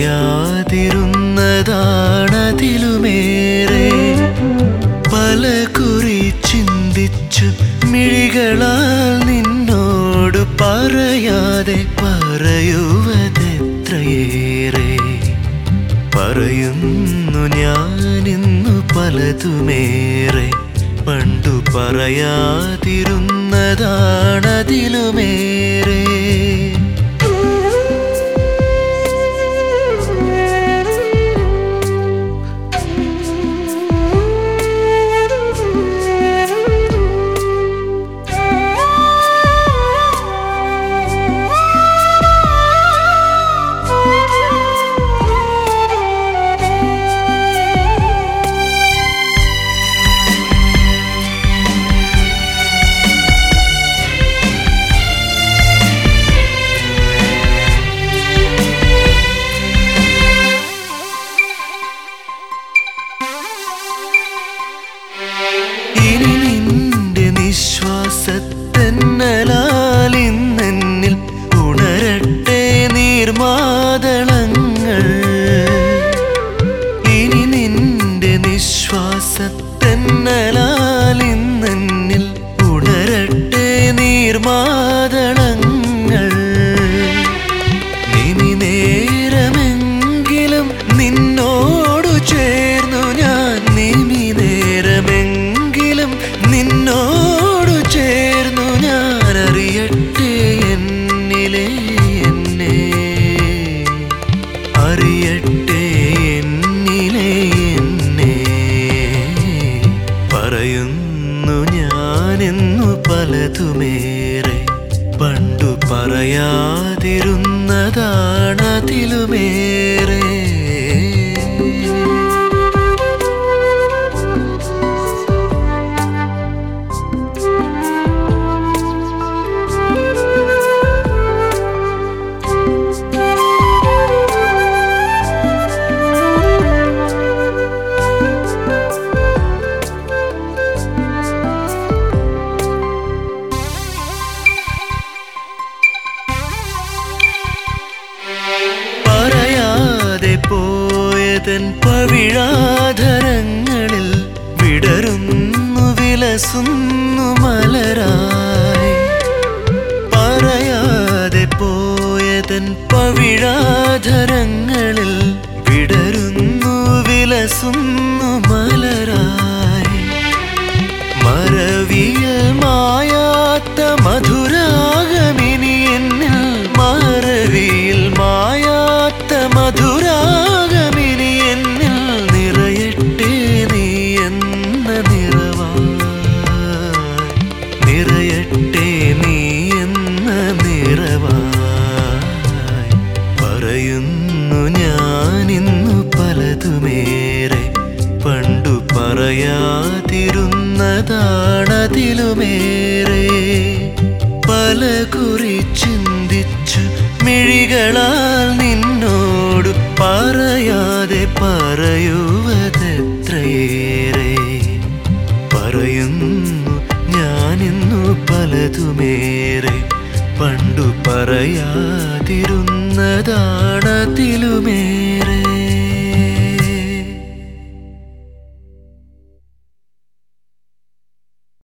പറയാതിരുന്നതാണതിലുമേറെ പല കുറി ചിന്തിച്ചു മിഴികളാൽ നിന്നോട് പറയാതെ പറയുവതെത്രയേറെ പറയുന്നു ഞാനിന്നു പലതുമേറെ പണ്ടു പറയാതിരുന്നതാണതിലുമേറെ ഇനി നിന്റെ നിശ്വാസത്തെന്നലാൽ ഇന്നെന്നിൽ ഉണരട്ടെ നീർമാതളങ്ങൾ ഇനി നിന്റെ നിശ്വാസത്തെന്നലാൽ ഇന്നെന്നിൽ ഉണരട്ടെ നീർമാതളങ്ങൾ ഇനി നേരമെങ്കിലും നിന്നോടു ചേർന്നു ഞാൻ നിമി നേരമെങ്കിലും നിന്നോടു ചേർന്നു ഞാൻ അറിയട്ടെ എന്നിലെ എന്നെ അറിയട്ടെ എന്നിലെ എന്നെ പറയുന്നു ഞാനെന്നു പലതുമേറെ പണ്ടു പറയാതിരുന്നതാണതിലുമേറെ പറയാതെ പോയതൻ പവിഴാധരങ്ങളിൽ വിടരുന്നു വിലസുന്നു മലരായി പറയാതെ പോയതൻ പവിഴാധരങ്ങളിൽ വിടരുന്നു വിലസുന്നു മലരായി മറവിയൽ മായാത്ത മധുരാഗമിനി എന്നിൽ മറവിയിൽ മായാത്ത മധുരാഗമിനി എന്നിൽ നിറയട്ടെ നീ എന്ന നിറവായി നിറയട്ടെ നീ എന്ന നിറവായി പറയുന്നു ഞാനിന്നു പലതുമേറെ പണ്ടു പറയാതിരുന്നതാണതിലുമേറെ പല കുറി ചിന്തിച്ചു മിഴികളാൽ നിന്നോട് പറയാതെ പറയുവതെത്രയേറെ പറയുന്നു ഞാനിന്നു പലതുമേറെ പണ്ടു പറയാതിരുന്നതാണതിലുമേറെ